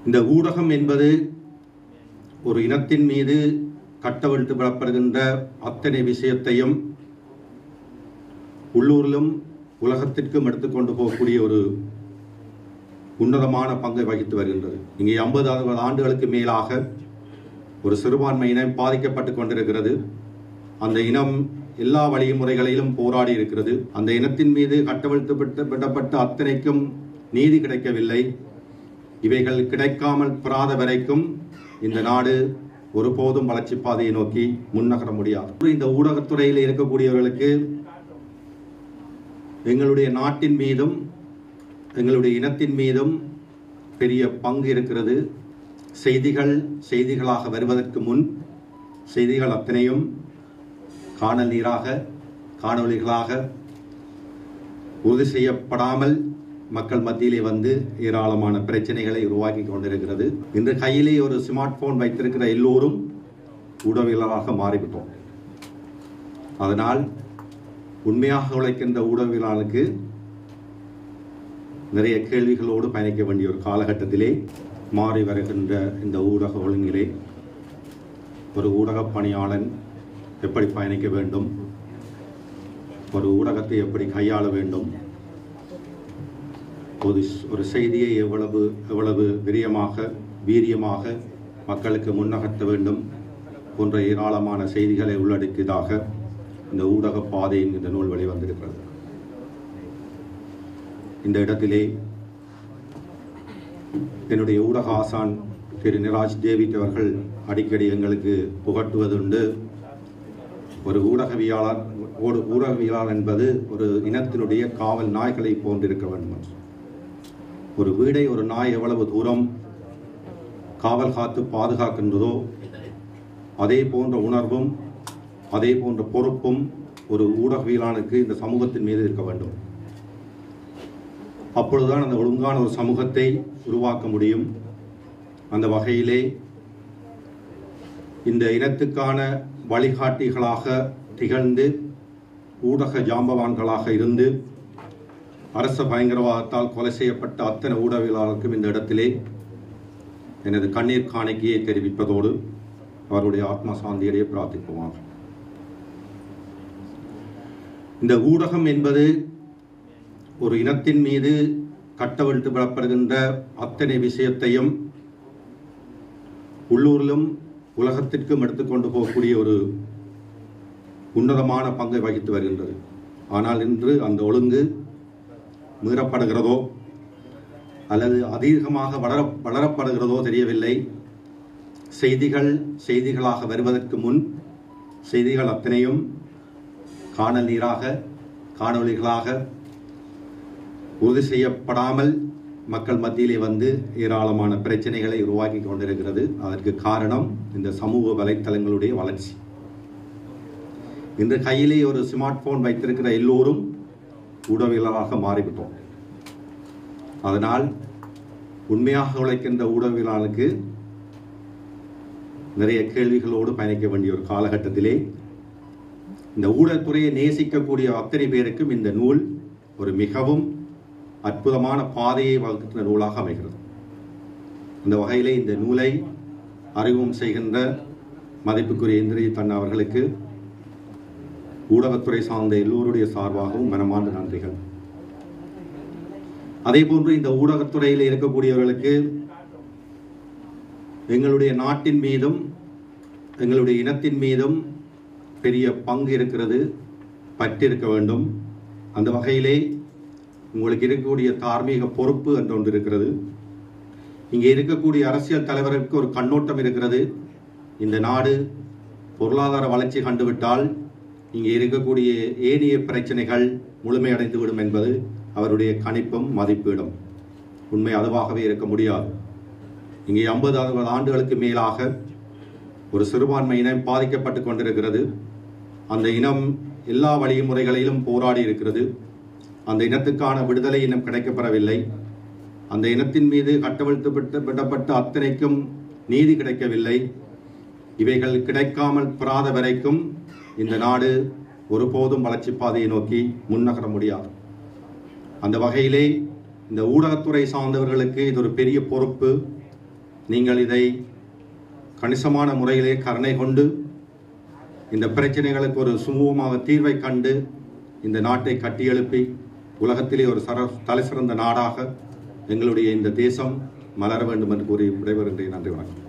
இந்த ஊடகம் என்பது ஒரு இனத்தின் மீது கட்டவிழ்த்து விடப்படுகின்ற அத்தனை விஷயத்தையும் உள்ளூரிலும் உலகத்திற்கும் எடுத்துக்கொண்டு போகக்கூடிய ஒரு உன்னதமான பங்கை வகித்து வருகின்றது இங்கே ஐம்பது அறுபது ஆண்டுகளுக்கு மேலாக ஒரு சிறுபான்மை இனம் பாதிக்கப்பட்டு கொண்டிருக்கிறது அந்த இனம் எல்லா வழிமுறைகளிலும் போராடி இருக்கிறது அந்த இனத்தின் மீது கட்டவிழ்த்து விட்டு- விடப்பட்ட அத்தனைக்கும் நீதி கிடைக்கவில்லை இவைகள் கிடைக்காமல் பெறாத வரைக்கும் இந்த நாடு ஒருபோதும் வளர்ச்சி பாதையை நோக்கி முன்னகர முடியாது இந்த ஊடகத்துறையில் இருக்கக்கூடியவர்களுக்கு எங்களுடைய நாட்டின் மீதும் எங்களுடைய இனத்தின் மீதும் பெரிய பங்கு இருக்கிறது செய்திகள் செய்திகளாக வருவதற்கு முன் செய்திகள் அத்தனையும் காணல் நீராக காணொளிகளாக உறுதி செய்யப்படாமல் மக்கள் மத்தியிலே வந்து ஏராளமான பிரச்சனைகளை உருவாக்கி கொண்டிருக்கிறது இன்று கையிலே ஒரு ஸ்மார்ட் போன் வைத்திருக்கிற எல்லோரும் ஊடகவியலாளராக மாறிவிட்டோம் அதனால் உண்மையாக உழைக்கின்ற ஊடகவியலாளருக்கு நிறைய கேள்விகளோடு பயணிக்க வேண்டிய ஒரு காலகட்டத்திலே மாறி வருகின்ற இந்த ஊடக ஒழுங்கிலே ஒரு ஊடகப் பணியாளன் எப்படி பயணிக்க வேண்டும் ஒரு ஊடகத்தை எப்படி கையாள வேண்டும் ஒரு ஒரு செய்தியை எவ்வளவு எவ்வளவு விரியமாக வீரியமாக மக்களுக்கு முன்னகர்த்த வேண்டும் போன்ற ஏராளமான செய்திகளை உள்ளடக்கியதாக இந்த ஊடக பாதையின் இந்த நூல் வெளிவந்திருக்கிறது இந்த இடத்திலே என்னுடைய ஊடக ஆசான் திரு நிராஜ் டேவிட் அவர்கள் அடிக்கடி எங்களுக்கு புகட்டுவதுண்டு ஒரு ஊடகவியலாளர் ஒரு ஊடகவியலாளர் என்பது ஒரு இனத்தினுடைய காவல் நாய்களை போன்றிருக்க வேண்டும் என்று. ஒரு வீடை ஒரு நாய் எவ்வளவு தூரம் காவல் காத்து பாதுகாக்கின்றதோ அதே போன்ற உணர்வும் அதே போன்ற பொறுப்பும் ஒரு ஊடகவியலாளனுக்கு இந்த சமூகத்தின் மீது இருக்க வேண்டும் அப்பொழுதுதான் அந்த ஒழுங்கான ஒரு சமூகத்தை உருவாக்க முடியும் அந்த வகையிலே இந்த இனத்துக்கான வழிகாட்டிகளாக திகழ்ந்து ஊடக ஜாம்பவான்களாக இருந்து அரச பயங்கரவாதத்தால் கொலை செய்யப்பட்ட அத்தனை ஊடகவியலாளருக்கும் இந்த இடத்திலே எனது கண்ணீர் காணிக்கையை தெரிவிப்பதோடு அவருடைய ஆத்மா சாந்தியடைய பிரார்த்திப்போமாக இந்த ஊடகம் என்பது ஒரு இனத்தின் மீது கட்டவிழ்த்து விடப்படுகின்ற அத்தனை விஷயத்தையும் உள்ளூரிலும் உலகத்திற்கும் எடுத்துக்கொண்டு போகக்கூடிய ஒரு உன்னதமான பங்கை வகித்து வருகின்றது ஆனால் இன்று அந்த ஒழுங்கு மீறப்படுகிறதோ அல்லது அதிகமாக வளர வளரப்படுகிறதோ தெரியவில்லை செய்திகள் செய்திகளாக வருவதற்கு முன் செய்திகள் அத்தனையும் காணல் நீராக காணொளிகளாக உறுதி செய்யப்படாமல் மக்கள் மத்தியிலே வந்து ஏராளமான பிரச்சனைகளை உருவாக்கி கொண்டிருக்கிறது அதற்கு காரணம் இந்த சமூக வலைத்தளங்களுடைய வளர்ச்சி இன்று கையிலே ஒரு ஸ்மார்ட் போன் வைத்திருக்கிற எல்லோரும் ஊடகவியலாளராக மாறிவிட்டோம் அதனால் உண்மையாக உழைக்கின்ற ஊடகவியலாளருக்கு நிறைய கேள்விகளோடு பயணிக்க வேண்டிய ஒரு காலகட்டத்திலே இந்த ஊடகத்துறையை நேசிக்கக்கூடிய அத்தனை பேருக்கும் இந்த நூல் ஒரு மிகவும் அற்புதமான பாதையை வகுக்கின்ற நூலாக அமைகிறது இந்த வகையிலே இந்த நூலை அறிமுகம் செய்கின்ற மதிப்புக்குரிய இந்திரிய தன் அவர்களுக்கு ஊடகத்துறை சார்ந்த எல்லோருடைய சார்பாகவும் மனமார்ந்த நன்றிகள் அதே போன்று இந்த ஊடகத்துறையில் இருக்கக்கூடியவர்களுக்கு எங்களுடைய நாட்டின் மீதும் எங்களுடைய இனத்தின் மீதும் பெரிய பங்கு இருக்கிறது பற்றிருக்க வேண்டும் அந்த வகையிலே உங்களுக்கு இருக்கக்கூடிய தார்மீக பொறுப்பு என்று ஒன்று இருக்கிறது இங்கே இருக்கக்கூடிய அரசியல் தலைவர்களுக்கு ஒரு கண்ணோட்டம் இருக்கிறது இந்த நாடு பொருளாதார வளர்ச்சி கண்டுவிட்டால் இங்கே இருக்கக்கூடிய ஏனைய பிரச்சனைகள் முழுமையடைந்து விடும் என்பது அவருடைய கணிப்பும் மதிப்பீடும் உண்மை அதுவாகவே இருக்க முடியாது இங்கே ஐம்பது அறுபது ஆண்டுகளுக்கு மேலாக ஒரு சிறுபான்மை இனம் பாதிக்கப்பட்டு கொண்டிருக்கிறது அந்த இனம் எல்லா வழிமுறைகளிலும் போராடி இருக்கிறது அந்த இனத்துக்கான விடுதலை இன்னும் கிடைக்கப்பெறவில்லை அந்த இனத்தின் மீது கட்டவிழ்த்து விட்டு விடப்பட்ட அத்தனைக்கும் நீதி கிடைக்கவில்லை இவைகள் கிடைக்காமல் பெறாத வரைக்கும் இந்த நாடு ஒருபோதும் வளர்ச்சி பாதையை நோக்கி முன்னகர முடியாது அந்த வகையிலே இந்த ஊடகத்துறை சார்ந்தவர்களுக்கு இது ஒரு பெரிய பொறுப்பு நீங்கள் இதை கணிசமான முறையிலே கருணை கொண்டு இந்த பிரச்சனைகளுக்கு ஒரு சுமூகமாக தீர்வை கண்டு இந்த நாட்டை கட்டியெழுப்பி உலகத்திலே ஒரு சர தலைசிறந்த நாடாக எங்களுடைய இந்த தேசம் மலர வேண்டும் என்று கூறி விடைபெறுகின்றேன் நன்றி வணக்கம்